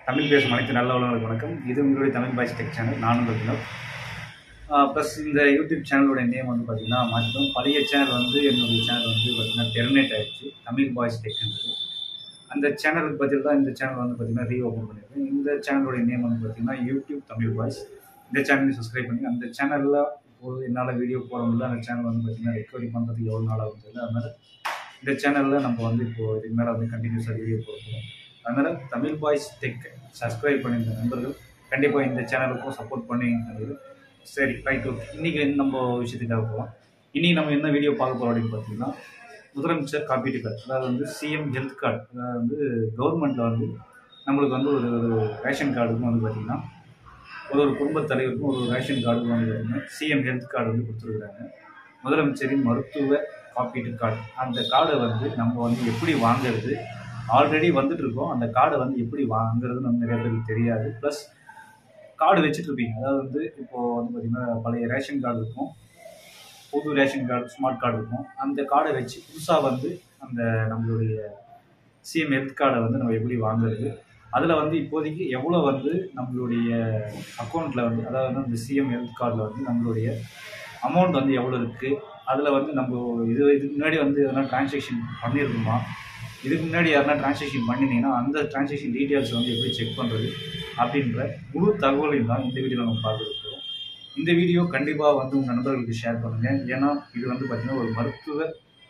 தமிழ் பேசும் அனைத்து நல்ல உள்ளவங்களுக்கு வணக்கம் இது உங்களுடைய தமிழ் பாய்ஸ் டெக் சேனல் நான் உங்கள் வினோத் ப்ளஸ் இந்த யூடியூப் சேனலோட நேம் வந்து பார்த்தீங்கன்னா மாற்றிட்டோம் பழைய சேனல் வந்து என்னுடைய சேனல் வந்து பார்த்தீங்கன்னா டெர்மினேட் ஆயிடுச்சு தமிழ் பாய்ஸ் டெக்ன்றது அந்த சேனலுக்கு பதில் தான் இந்த சேனல் வந்து பார்த்தீங்கன்னா ரீஓப்பன் பண்ணியிருக்கேன் இந்த சேனலோட நேம் வந்து பார்த்தீங்கன்னா யூடியூப் தமிழ் பாய்ஸ் இந்த சேனலையும் சப்ஸ்கிரைப் பண்ணி அந்த சேனலில் இப்போது என்னால் வீடியோ போட முடியல அந்த சேனல் வந்து பார்த்தீங்கன்னா ரெக்கவரி பண்ணுறதுக்கு எவ்வளோ நாள் ஆகும் தெரியல அதனால் இந்த சேனலில் நம்ம வந்து இப்போது இதுக்கு மேலே வந்து கண்டினியூஸாக வீடியோ போடுறோம் அதனால் தமிழ் பாய்ஸ் டெக் சப்ஸ்கிரைப் பண்ணியிருந்த நண்பர்கள் கண்டிப்பாக இந்த சேனலுக்கும் சப்போர்ட் பண்ணி சரி ரைட் ஓகே இன்றைக்கி நம்ம விஷயத்துக்காக போகலாம் இன்றைக்கி நம்ம என்ன வீடியோ பார்க்க போகிறோம் அப்படின்னு பார்த்தீங்கன்னா முதலமைச்சர் காப்பீட்டு கார்டு அதாவது வந்து சிஎம் ஹெல்த் கார்டு அதாவது வந்து கவர்மெண்ட்டில் வந்து நம்மளுக்கு வந்து ஒரு ஒரு ரேஷன் கார்டுக்கும் வந்து பார்த்திங்கன்னா ஒரு ஒரு குடும்பத் தலைவருக்கும் ஒரு ரேஷன் கார்டுக்கும் வந்து பார்த்திங்கன்னா சிஎம் ஹெல்த் கார்டு வந்து கொடுத்துருக்குறாங்க முதலமைச்சரின் மருத்துவ காப்பீட்டு கார்டு அந்த கார்டை வந்து நம்ம வந்து எப்படி வாங்குறது ஆல்ரெடி வந்துட்டு இருக்கோம் அந்த கார்டை வந்து எப்படி வாங்குறது நம்ம நிறைய பேருக்கு தெரியாது ப்ளஸ் கார்டு வச்சுட்டு இருப்பீங்க அதாவது வந்து இப்போது வந்து பார்த்திங்கன்னா பழைய ரேஷன் கார்டு இருக்கும் புது ரேஷன் கார்டு ஸ்மார்ட் கார்டு இருக்கும் அந்த கார்டை வச்சு புதுசாக வந்து அந்த நம்மளுடைய சிஎம் ஹெல்த் கார்டை வந்து நம்ம எப்படி வாங்குறது அதில் வந்து இப்போதைக்கு எவ்வளோ வந்து நம்மளுடைய அக்கௌண்ட்டில் வந்து அதாவது வந்து இந்த சிஎம் ஹெல்த் கார்டில் வந்து நம்மளுடைய அமௌண்ட் வந்து எவ்வளோ இருக்குது அதில் வந்து நம்ம இது இதுக்கு முன்னாடி வந்து எதனா டிரான்சாக்ஷன் பண்ணியிருக்குமா இதுக்கு முன்னாடி யாருனா டிரான்சாக்ஷன் பண்ணினீங்கன்னா அந்த டிரான்சாக்ஷன் டீட்டெயில்ஸ் வந்து எப்படி செக் பண்ணுறது அப்படின்ற முழு தகவலையும் தான் இந்த வீடியோவில் நம்ம பார்க்க போகிறோம் இந்த வீடியோ கண்டிப்பாக வந்து உங்கள் நண்பர்களுக்கு ஷேர் பண்ணுங்கள் ஏன்னா இது வந்து பார்த்திங்கன்னா ஒரு மருத்துவ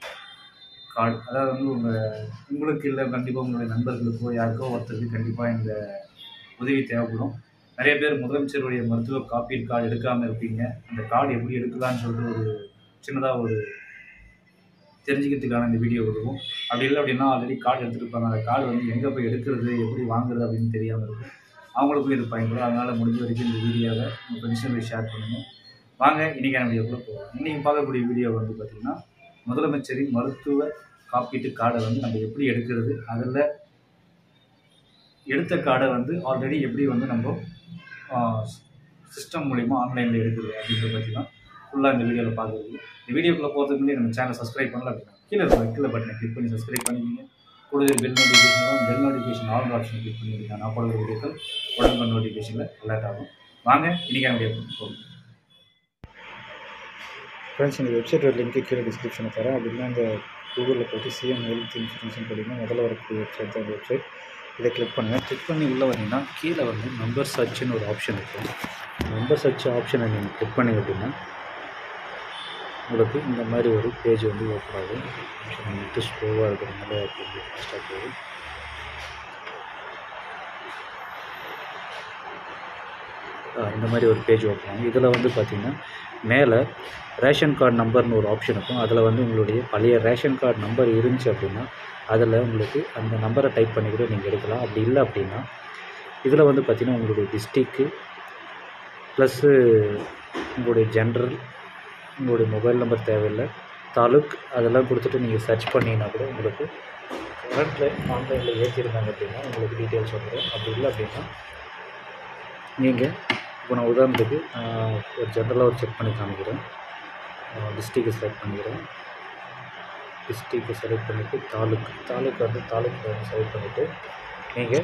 கார்டு அதாவது வந்து உங்கள் உங்களுக்கு இல்லை கண்டிப்பாக உங்களுடைய நண்பர்களுக்கோ யாருக்கோ ஒருத்தருக்கு கண்டிப்பாக இந்த உதவி தேவைப்படும் நிறைய பேர் முதலமைச்சருடைய மருத்துவ காப்பீடு கார்டு எடுக்காமல் இருப்பீங்க அந்த கார்டு எப்படி எடுக்கலாம்னு சொல்லிட்டு ஒரு சின்னதாக ஒரு தெரிஞ்சுக்கிறதுக்கான இந்த வீடியோ இருக்கும் அப்படி இல்லை அப்படின்னா ஆல்ரெடி கார்டு எடுத்துருப்பாங்க அந்த கார்டு வந்து எங்கே போய் எடுக்கிறது எப்படி வாங்குறது அப்படின்னு தெரியாமல் இருக்கும் அவங்களுக்கும் இது பயன்படும் அதனால் முடிஞ்ச வரைக்கும் இந்த வீடியோவை உங்கள் ஃப்ரெண்ட்ஸுங்களுக்கு ஷேர் பண்ணுங்கள் வாங்க இன்றைக்கான வீடியோக்குள்ளே போகலாம் இன்றைக்கி பார்க்கக்கூடிய வீடியோ வந்து பார்த்திங்கன்னா முதலமைச்சரின் மருத்துவ காப்பீட்டு கார்டை வந்து நம்ம எப்படி எடுக்கிறது அதில் எடுத்த கார்டை வந்து ஆல்ரெடி எப்படி வந்து நம்ம சிஸ்டம் மூலிமா ஆன்லைனில் எடுக்குது அப்படின்றத பற்றி தான் ஃபுல்லாக இந்த வீடியோவில் பார்க்குறது இந்த வீடியோக்குள்ளே போகிறதுக்கு முன்னாடி நம்ம சேனலை சப்ஸ்கிரைப் பண்ணல அப்படின்னா கீழே இருக்க கீழே பட்டனை கிளிக் பண்ணி சப்ஸ்கிரைப் பண்ணிக்கிங்க கூடுதல் பெல் நோட்டிஃபிகேஷனும் bell notification all option click பண்ணிக்கிங்க நான் போடுற வீடியோக்கள் உடம்பு நோட்டிஃபிகேஷனில் அலர்ட் ஆகும் வாங்க இன்றைக்கான வீடியோ போகும் ஃப்ரெண்ட்ஸ் இந்த வெப்சைட்டோட லிங்க்கு கீழே டிஸ்கிரிப்ஷனில் தரேன் அப்படின்னா இந்த கூகுளில் போய்ட்டு சிஎம் ஹெல்த் இன்சூரன்ஸ்னு போட்டிங்கன்னா முதல்ல வரக்கூடிய வெப்சைட் தான் வெப்சைட் இதை கிளிக் பண்ணுங்கள் கிளிக் பண்ணி உள்ளே வந்தீங்கன்னா கீழே வந்து நம்பர் சர்ச்னு ஒரு ஆப்ஷன் இருக்குது நம்பர் சர்ச் ஆப்ஷனை நீங்கள் கிளிக் பண்ணிங்க அப்படின்னா உங்களுக்கு இந்த மாதிரி ஒரு பேஜ் வந்து ஓப்பன் ஆகும் நெட்டு ஸ்லோவாக இருக்கிறதுனால கொஞ்சம் ஃபாஸ்ட்டாக போகுது இந்த மாதிரி ஒரு பேஜ் ஓப்பன் ஆகும் இதில் வந்து பார்த்திங்கன்னா மேலே ரேஷன் கார்டு நம்பர்னு ஒரு ஆப்ஷன் இருக்கும் அதில் வந்து உங்களுடைய பழைய ரேஷன் கார்டு நம்பர் இருந்துச்சு அப்படின்னா அதில் உங்களுக்கு அந்த நம்பரை டைப் பண்ணி கூட நீங்கள் எடுக்கலாம் அப்படி இல்லை அப்படின்னா இதில் வந்து பார்த்திங்கன்னா உங்களுடைய டிஸ்ட்ரிக்கு ப்ளஸ்ஸு உங்களுடைய ஜென்ரல் உங்களுடைய மொபைல் நம்பர் தேவையில்லை தாலுக் அதெல்லாம் கொடுத்துட்டு நீங்கள் சர்ச் பண்ணிங்கன்னா கூட உங்களுக்கு கரண்ட்டில் ஆன்லைனில் ஏற்றிருந்தாங்க அப்படின்னா உங்களுக்கு டீட்டெயில்ஸ் வந்துடும் அப்படி இல்லை அப்படின்னா நீங்கள் இப்போ நான் உதாரணத்துக்கு ஒரு ஜென்ரலாக ஒரு செக் பண்ணி காமிக்கிறேன் டிஸ்ட்ரிக்டை செலக்ட் பண்ணிக்கிறேன் டிஸ்ட்ரிக்டை செலக்ட் பண்ணிவிட்டு தாலுக் தாலுக் வந்து தாலுக் செலக்ட் பண்ணிவிட்டு நீங்கள்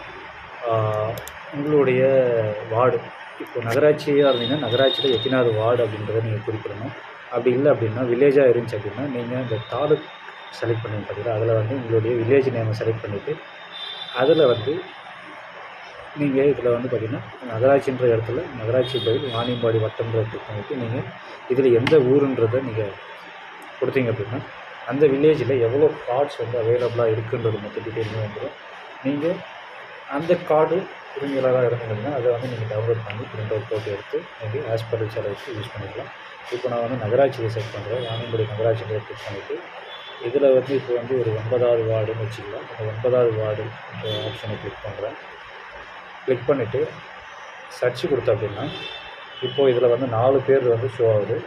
உங்களுடைய வார்டு இப்போ நகராட்சியாக இருந்தீங்கன்னா நகராட்சியில் எத்தனாவது வார்டு அப்படின்றத நீங்கள் குறிப்பிடணும் அப்படி இல்லை அப்படின்னா வில்லேஜாக இருந்துச்சு அப்படின்னா நீங்கள் இந்த தாலுக் செலக்ட் பண்ணி பார்த்தீங்கன்னா அதில் வந்து உங்களுடைய வில்லேஜ் நேமை செலக்ட் பண்ணிவிட்டு அதில் வந்து நீங்கள் இதில் வந்து பார்த்திங்கன்னா நகராட்சின்ற இடத்துல நகராட்சி பதில் வாணியம்பாடி வட்டம்ன்ற கிளிக் பண்ணிவிட்டு நீங்கள் இதில் எந்த ஊருன்றதை நீங்கள் கொடுத்தீங்க அப்படின்னா அந்த வில்லேஜில் எவ்வளோ கார்ட்ஸ் வந்து அவைலபிளாக இருக்குன்றது மொத்த டீட்டெயிலுமே வந்துடும் நீங்கள் அந்த கார்டு உரிமையாளராக இருந்தீங்கன்னா அதை வந்து நீங்கள் டவுன்லோட் பண்ணி பிரிண்ட் அவுட் போட்டு எடுத்து நீங்கள் ஆஸ் பர் செலவுக்கு யூஸ் பண்ணிக்கலாம் இப்போ நான் வந்து நகராட்சியை செட் பண்ணுறேன் வாணியம்பாடி நகராட்சியை கிளிக் பண்ணிவிட்டு இதில் வந்து இப்போ வந்து ஒரு ஒன்பதாவது வார்டுன்னு வச்சுக்கலாம் அந்த ஒன்பதாவது வார்டு இந்த ஆப்ஷனை கிளிக் பண்ணுறேன் கிளிக் பண்ணிவிட்டு சர்ச் கொடுத்த அப்படின்னா இப்போது இதில் வந்து நாலு பேர் வந்து ஷோ ஆகுது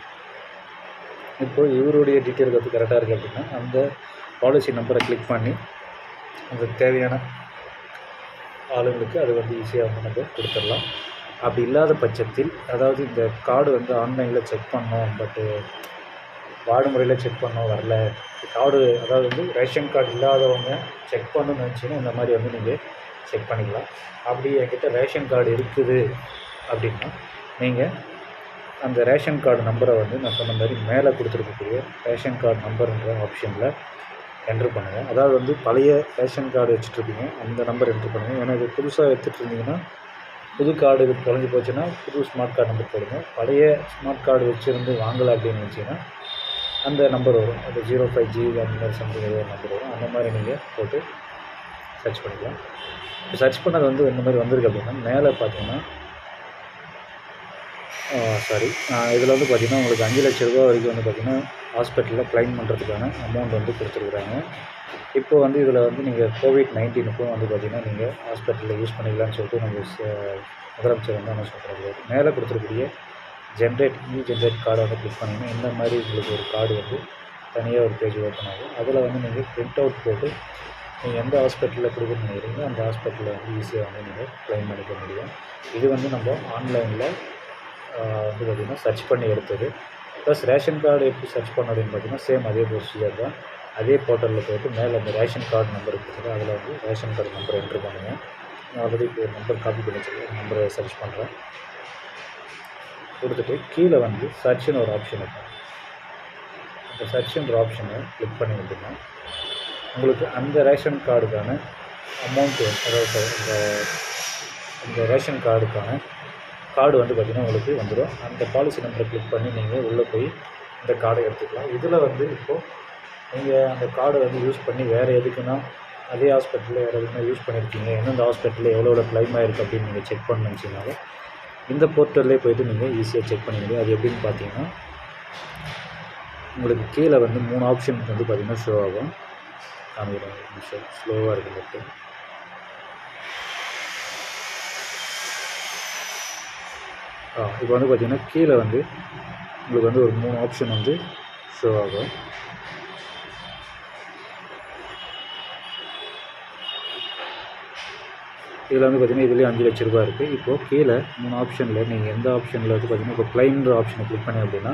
இப்போது இவருடைய டீட்டெயில் வந்து கரெக்டாக இருக்குது அப்படின்னா அந்த பாலிசி நம்பரை கிளிக் பண்ணி அந்த தேவையான ஆளுங்களுக்கு அது வந்து ஈஸியாக வந்து நம்ம கொடுத்துடலாம் அப்படி இல்லாத பட்சத்தில் அதாவது இந்த கார்டு வந்து ஆன்லைனில் செக் பண்ணோம் பட்டு வார்டு முறையில் செக் பண்ணோம் வரல கார்டு அதாவது வந்து ரேஷன் கார்டு இல்லாதவங்க செக் பண்ணணும்னு நினச்சிங்கன்னா இந்த மாதிரி வந்து நீங்கள் செக் பண்ணிக்கலாம் அப்படி என்கிட்ட ரேஷன் கார்டு இருக்குது அப்படின்னா நீங்கள் அந்த ரேஷன் கார்டு நம்பரை வந்து நான் சொன்ன மாதிரி மேலே கொடுத்துருக்கக்கூடிய ரேஷன் கார்டு நம்பர்ன்ற ஆப்ஷனில் என்ட்ரு பண்ணுங்கள் அதாவது வந்து பழைய ரேஷன் கார்டு வச்சுட்ருப்பீங்க அந்த நம்பர் என்ட்ரு பண்ணுங்கள் ஏன்னா இது புதுசாக எடுத்துகிட்டு இருந்தீங்கன்னா புது கார்டு இது தொலைஞ்சு போச்சுன்னா புது ஸ்மார்ட் கார்டு நம்பர் போடுங்க பழைய ஸ்மார்ட் கார்டு வச்சுருந்து வாங்கலை அப்படின்னு நினச்சிங்கன்னா அந்த நம்பர் வரும் அது ஜீரோ ஃபைவ் ஜி அந்த மாதிரி சம்திங் ஏதோ நம்பர் வரும் அந்த மாதிரி நீங்கள் போட்டு சர்ச் பண்ணிக்கலாம் இப்போ சர்ச் பண்ணது வந்து இந்த மாதிரி வந்திருக்கு அப்படின்னா மேலே பார்த்தீங்கன்னா சாரி இதில் வந்து பார்த்திங்கன்னா உங்களுக்கு அஞ்சு லட்ச ரூபா வரைக்கும் வந்து பார்த்திங்கன்னா ஹாஸ்பிட்டலில் க்ளைம் பண்ணுறதுக்கான அமௌண்ட் வந்து கொடுத்துருக்குறாங்க இப்போ வந்து இதில் வந்து நீங்கள் கோவிட் நைன்டீனுக்கும் வந்து பார்த்திங்கன்னா நீங்கள் ஹாஸ்பிட்டலில் யூஸ் பண்ணிக்கலாம்னு சொல்லிட்டு நம்ம ச- முதலமைச்சர் வந்து என்ன சொல்கிறாரு மேலே கொடுத்துருக்கூடிய ஜென்ரேட் இ ஜென்ரேட் கார்டை வந்து கிளிக் பண்ணிங்கன்னா இந்த மாதிரி உங்களுக்கு ஒரு கார்டு வந்து தனியாக ஒரு பேஜ் ஓப்பன் ஆகும் அதில் வந்து நீங்கள் பிரிண்ட் அவுட் போட்டு நீங்கள் எந்த ஹாஸ்பிட்டலில் கொடுக்கணும்னு நினைக்கிறீங்களோ அந்த ஹாஸ்பிட்டலில் வந்து ஈஸியாக வந்து நீங்கள் க்ளைம் பண்ணிக்க முடியும் இது வந்து நம்ம ஆன்லைனில் வந்து பார்த்திங்கன்னா சர்ச் பண்ணி எடுத்தது ப்ளஸ் ரேஷன் கார்டு எப்படி சர்ச் பண்ண அப்படின்னு பார்த்தீங்கன்னா சேம் அதே ப்ரொசீஜர் தான் அதே போர்ட்டலில் போயிட்டு மேலே அந்த ரேஷன் கார்டு நம்பர் இருக்குது அதில் வந்து ரேஷன் கார்டு நம்பர் என்ட்ரு பண்ணுங்கள் நான் ஆல்ரெடி இப்போ நம்பர் காப்பி பண்ணி வச்சுருக்கேன் நம்பரை சர்ச் பண்ணுறேன் கொடுத்துட்டு கீழே வந்து சர்ச்னு ஒரு ஆப்ஷன் இருக்கும் அந்த சர்ச்ன்ற ஆப்ஷனை கிளிக் பண்ணி அப்படின்னா உங்களுக்கு அந்த ரேஷன் கார்டுக்கான அமௌண்ட்டு அதாவது இந்த இந்த ரேஷன் கார்டுக்கான கார்டு வந்து பார்த்திங்கன்னா உங்களுக்கு வந்துடும் அந்த பாலிசி நம்பரை கிளிக் பண்ணி நீங்கள் உள்ளே போய் இந்த கார்டை எடுத்துக்கலாம் இதில் வந்து இப்போது நீங்கள் அந்த கார்டை வந்து யூஸ் பண்ணி வேறு எதுக்குன்னா அதே ஹாஸ்பிட்டலில் வேறு எதுக்குன்னா யூஸ் பண்ணியிருக்கீங்க எந்தெந்த ஹாஸ்பிட்டலில் எவ்வளோ எவ்வளோ க்ளைம் ஆயிருக்கு அப்படின்னு நீங்கள் செக் பண்ணணுச்சினாலும் இந்த போர்ட்டல்லே போயிட்டு நீங்கள் ஈஸியாக செக் பண்ண முடியும் அது எப்படின்னு பார்த்தீங்கன்னா உங்களுக்கு கீழே வந்து மூணு ஆப்ஷன் வந்து பார்த்திங்கன்னா ஷோ ஆகும் காமிக்கிறேன் ஒரு நிமிஷம் ஸ்லோவாக இருக்குது மட்டும் ஆ இப்போ வந்து பார்த்திங்கன்னா கீழே வந்து உங்களுக்கு வந்து ஒரு மூணு ஆப்ஷன் வந்து ஷோ ஆகும் இதில் வந்து பார்த்திங்கன்னா இதுலேயே அஞ்சு லட்ச ரூபாய் இருக்குது இப்போது கீழே மூணு ஆப்ஷனில் நீங்கள் எந்த ஆப்ஷனில் வந்து பார்த்திங்கன்னா இப்போ க்ளைம்ன்ற ஆப்ஷனை கிளிக் பண்ணி அப்படின்னா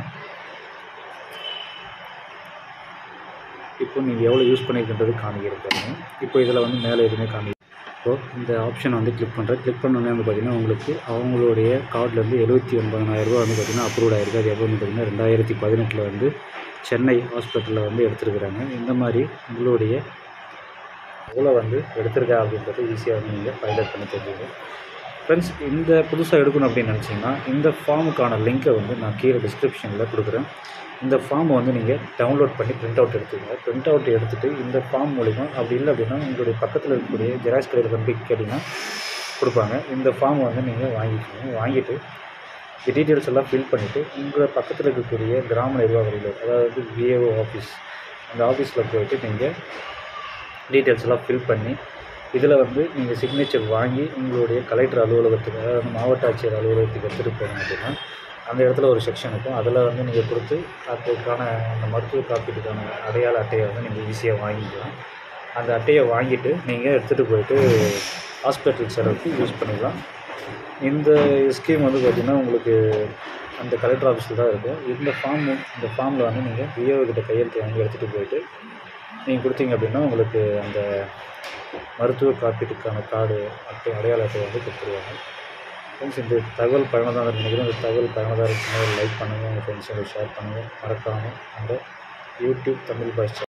இப்போ நீங்கள் எவ்வளோ யூஸ் பண்ணியிருக்கின்றது காமிக்கிறது பாருங்க இப்போ இதில் வந்து மேலே எதுவுமே காமி இப்போது இந்த ஆப்ஷனை வந்து கிளிக் பண்ணுறேன் கிளிக் பண்ணோன்னே வந்து பார்த்திங்கன்னா உங்களுக்கு அவங்களுடைய கார்ட்லேருந்து எழுபத்தி ஒன்பதாயிரரூபா வந்து பார்த்திங்கன்னா அப்ரூவ் ஆயிருக்கு அது எப்போ வந்து பார்த்திங்கன்னா ரெண்டாயிரத்தி பதினெட்டில் வந்து சென்னை ஹாஸ்பிட்டலில் வந்து எடுத்துருக்குறாங்க இந்த மாதிரி உங்களுடைய எவ்வளோ வந்து எடுத்திருக்கா அப்படின்றது ஈஸியாக வந்து நீங்கள் ஃபைண்ட் அவுட் பண்ணி தெரிஞ்சுக்கணும் ஃப்ரெண்ட்ஸ் இந்த புதுசாக எடுக்கணும் அப்படின்னு நினச்சிங்கன்னா இந்த ஃபார்முக்கான லிங்க்கை வந்து நான் கீழே டிஸ்கிரிப்ஷனில் கொடுக்குறேன் இந்த ஃபார்மை வந்து நீங்கள் டவுன்லோட் பண்ணி பிரிண்ட் அவுட் எடுத்துக்கோங்க பிரிண்ட் அவுட் எடுத்துகிட்டு இந்த ஃபார்ம் மூலிமா அப்படி இல்லை அப்படின்னா உங்களுடைய பக்கத்தில் இருக்கக்கூடிய ஜெராக்ஸ் கடையில் கொண்டு போய் கேட்டிங்கன்னா கொடுப்பாங்க இந்த ஃபார்மை வந்து நீங்கள் வாங்கிக்கோங்க வாங்கிட்டு இந்த டீட்டெயில்ஸ் எல்லாம் ஃபில் பண்ணிவிட்டு உங்கள் பக்கத்தில் இருக்கக்கூடிய கிராம நிர்வாக அலுவலர் அதாவது விஏஓ ஆஃபீஸ் அந்த ஆஃபீஸில் போயிட்டு நீங்கள் டீட்டெயில்ஸ் எல்லாம் ஃபில் பண்ணி இதில் வந்து நீங்கள் சிக்னேச்சர் வாங்கி உங்களுடைய கலெக்டர் அலுவலகத்துக்கு அதாவது மாவட்ட ஆட்சியர் அலுவலகத்துக்கு எடுத்துகிட்டு போனீங்க அப்படின்னா அந்த இடத்துல ஒரு செக்ஷன் இருக்கும் அதில் வந்து நீங்கள் கொடுத்து அதுக்கான அந்த மருத்துவ காப்பீட்டுக்கான அடையாள அட்டையை வந்து நீங்கள் ஈஸியாக வாங்கிக்கலாம் அந்த அட்டையை வாங்கிட்டு நீங்கள் எடுத்துகிட்டு போயிட்டு ஹாஸ்பிட்டல் செலவுக்கு யூஸ் பண்ணிக்கலாம் இந்த ஸ்கீம் வந்து பார்த்திங்கன்னா உங்களுக்கு அந்த கலெக்டர் ஆஃபீஸில் தான் இருக்கும் இந்த ஃபார்ம் இந்த ஃபார்மில் வந்து நீங்கள் விஏஓ கிட்ட கையெழுத்து வாங்கி எடுத்துகிட்டு போயிட்டு நீங்கள் கொடுத்தீங்க அப்படின்னா உங்களுக்கு அந்த மருத்துவ காப்பீட்டுக்கான கார்டு அட்டை அடையாள அட்டை வந்து கொடுத்துருவாங்க ஃப்ரெண்ட்ஸ் இந்த தகவல் பயனுள்ளதாக நினைக்கிறேன் இந்த தகவல் பயனுள்ளதாக இருக்குன்னா லைக் பண்ணுங்கள் உங்கள் ஃப்ரெண்ட்ஸோட ஷேர் பண்ணுங்கள் மறக்காமல் அந்த யூடியூப் தமிழ் பாஷ்